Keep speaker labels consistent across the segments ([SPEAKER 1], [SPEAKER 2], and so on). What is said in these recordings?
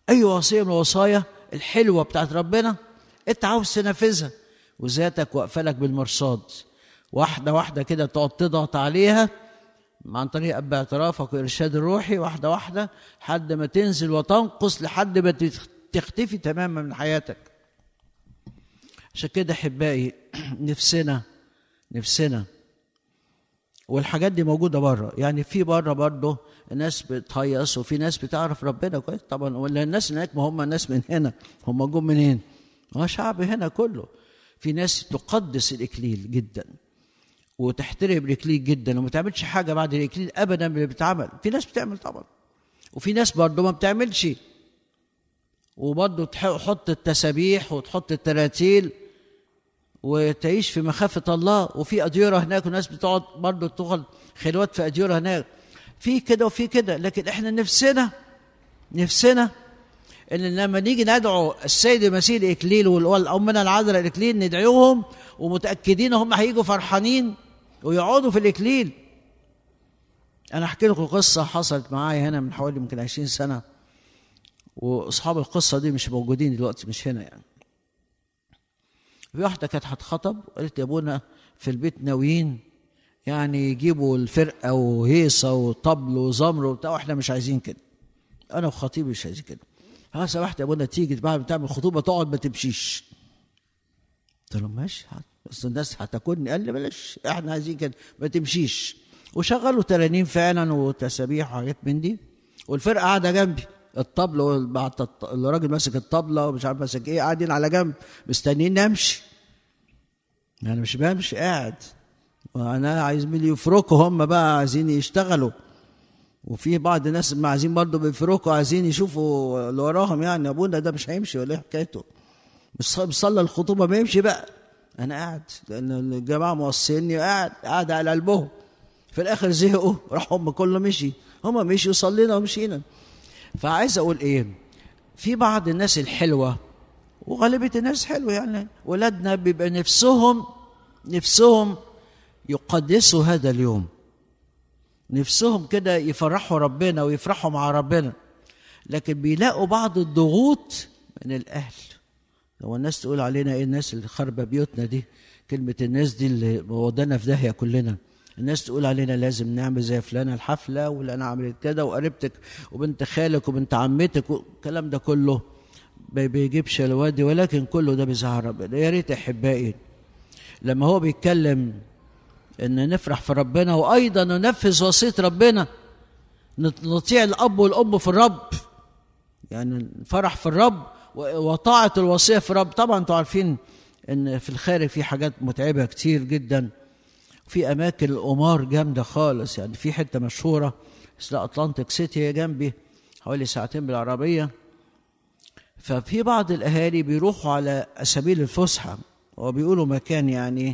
[SPEAKER 1] اي وصيه من الوصايا الحلوه بتاعت ربنا انت عاوز تنفذها وذاتك واقفه لك بالمرصاد واحده واحده كده تقعد تضغط عليها عن طريق اب اعترافك والارشاد الروحي واحده واحده لحد ما تنزل وتنقص لحد ما تختفي تماما من حياتك عشان كده احبائي نفسنا نفسنا والحاجات دي موجوده بره يعني في بره برضه الناس بتهيص وفي ناس بتعرف ربنا كويس طبعا ولا الناس هناك ما هم ناس من هنا هم جم منين؟ هو شعب هنا كله في ناس تقدس الاكليل جدا وتحترم الاكليل جدا وما تعملش حاجه بعد الاكليل ابدا من اللي بتعمل في ناس بتعمل طبعا وفي ناس برضه ما بتعملش وبرضه تحط التسابيح وتحط التراتيل وتعيش في مخافة الله وفي أديرة هناك وناس بتقعد برضه تدخل خلوات في أديرة هناك في كده وفي كده لكن احنا نفسنا نفسنا ان لما نيجي ندعو السيد المسيح الاكليل والامنا العذراء الاكليل ندعوهم ومتاكدين هم هيجوا فرحانين ويقعدوا في الاكليل انا احكي لكم قصه حصلت معايا هنا من حوالي يمكن 20 سنه واصحاب القصه دي مش موجودين دلوقتي مش هنا يعني في واحده كانت هتخطب قالت يا ابونا في البيت ناويين يعني يجيبوا الفرقه وهيصه وطبل وزمر وبتاع واحنا مش عايزين كده انا وخطيبي مش عايزين كده ها سمحت يا ابونا تيجي بعد ما تعمل خطوبه تقعد ما تمشيش قلت له ماشي بس الناس هتاكلني قال لي بلاش احنا عايزين كده ما تمشيش وشغلوا ترانيم فعلا وتسابيح وحاجات من دي والفرقه قاعده جنبي الطبل الراجل ماسك الطبله ومش عارف ماسك ايه قاعدين على جنب مستنيين نمشي يعني مش بمشي قاعد وانا عايز مين يفركوا هم بقى عايزين يشتغلوا وفي بعض الناس اللي عايزين برضه بيفركوا عايزين يشوفوا اللي وراهم يعني ابونا ده مش هيمشي ولا ايه حكايته مش صلى الخطوبه ما يمشي بقى انا قاعد لان الجماعه موصيني قاعد قاعد على قلبهم في الاخر زهقوا راح هم كله مشي هم مشي وصلينا ومشينا فعايز اقول ايه في بعض الناس الحلوه وغالبيه الناس حلوه يعني ولادنا بيبقى نفسهم نفسهم يقدسوا هذا اليوم نفسهم كده يفرحوا ربنا ويفرحوا مع ربنا لكن بيلاقوا بعض الضغوط من الاهل هو الناس تقول علينا ايه الناس اللي خربه بيوتنا دي كلمه الناس دي اللي ودانا في داهيه كلنا الناس تقول علينا لازم نعمل زي فلانه الحفله ولا انا عملت كده وقريبتك وبنت خالك وبنت عمتك والكلام ده كله ما بيجيبش الوادي ولكن كله ده بيزعل ربنا يا ريت احبائي لما هو بيتكلم ان نفرح في ربنا وايضا ننفذ وصيه ربنا نطيع الاب والام في الرب يعني نفرح في الرب وطاعه الوصيه في الرب طبعا انتوا عارفين ان في الخارج في حاجات متعبه كتير جدا في اماكن القمار جامده خالص يعني في حته مشهوره اسمها اتلانتيك سيتي هي جنبي حوالي ساعتين بالعربيه ففي بعض الاهالي بيروحوا على سبيل الفسحه وبيقولوا مكان يعني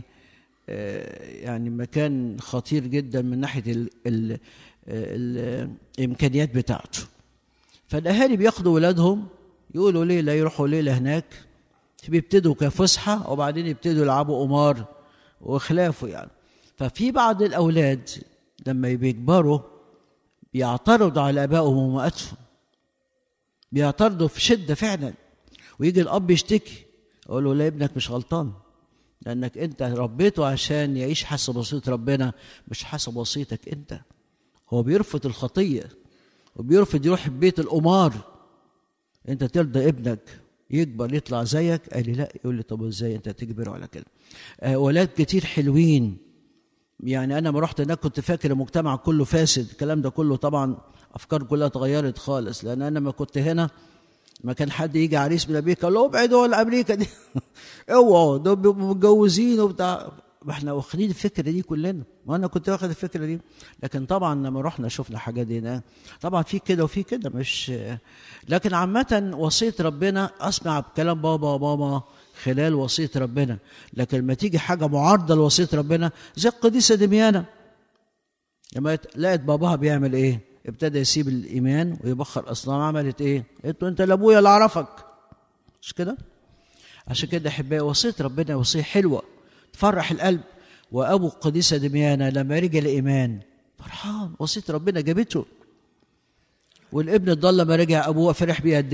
[SPEAKER 1] يعني مكان خطير جدا من ناحيه ال ال ال الامكانيات بتاعته فالاهالي بياخدوا ولادهم يقولوا ليله يروحوا ليله هناك بيبتدوا كفسحه وبعدين يبتدوا يلعبوا قمار وخلافه يعني ففي بعض الاولاد لما بيكبروا بيعترضوا على ابائهم وامهاتهم بيعترضوا في شده فعلا ويجي الاب يشتكي اقول له لا ابنك مش غلطان لانك انت ربيته عشان يعيش حسب وصيه ربنا مش حسب وصيتك انت هو بيرفض الخطيه وبيرفض يروح بيت القمار انت ترضى ابنك يكبر يطلع زيك قال لي لا يقول لي طب ازاي انت تجبره على كده آه ولاد كتير حلوين يعني انا ما رحت هناك كنت فاكر المجتمع كله فاسد الكلام ده كله طبعا افكار كلها اتغيرت خالص لان انا ما كنت هنا ما كان حد يجي عريس من امريكا له ابعدوا ولا امريكا دي اوعوا دول بيبقوا متجوزين وبتاع ما احنا واخدين الفكره دي كلنا وانا كنت واخد الفكره دي لكن طبعا لما رحنا شفنا حاجات دي هنا طبعا في كده وفي كده مش لكن عامه وصيه ربنا اسمع بكلام بابا وماما خلال وصيه ربنا لكن لما تيجي حاجه معارضه لوصيه ربنا زي القديسه دميانه لما لقت باباها بيعمل ايه ابتدى يسيب الايمان ويبخر اصنام عملت ايه قلت له انت لابويا اللي اعرفك مش كده عشان كده احبائي وصيه ربنا وصيه حلوه تفرح القلب وابو القديسه دميانه لما رجع الايمان فرحان وصيه ربنا جابته والابن الضال لما رجع ابوه فرح بيه قد